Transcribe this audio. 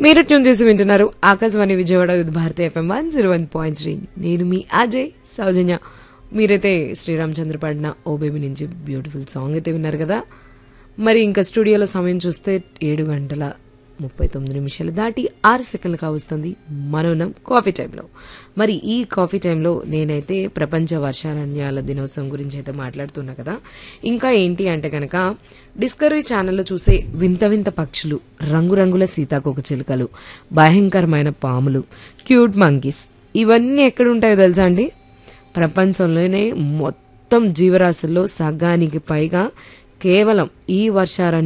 మీరు ట్యూన్ చేసి వింటున్నారు Akashvani Vijayawada Vividh Bharati FM one zero one point three నేను మీ అజయ్ సౌజన్య మీరైతే శ్రీరామచంద్ర పాడిన ఓ బేబీ నుంచి బ్యూటిఫుల్ సాంగ్ అయితే విన్నారు కదా మరి ఇంకా స్టూడియోలో సమయం చూస్తే ఏడు గంటల ముప్పై తొమ్మిది నిమిషాలు దాటి ఆరు సెకండ్లు కావస్తుంది మనం ఉన్నాం కాఫీ టైంలో మరి ఈ కాఫీ టైంలో నేనైతే ప్రపంచ వర్షారణ్యాల దినోత్సవం గురించి అయితే మాట్లాడుతున్నా కదా ఇంకా ఏంటి అంటే కనుక డిస్కవరీ ఛానల్లో చూసే వింత వింత పక్షులు రంగురంగుల సీతాకోక చిలుకలు భయంకరమైన పాములు క్యూట్ మంకీస్ ఇవన్నీ ఎక్కడ ఉంటాయో తెలుసా అండి ప్రపంచంలోనే మొత్తం జీవరాశుల్లో సగానికి పైగా కేవలం ఈ వర్షారణ్య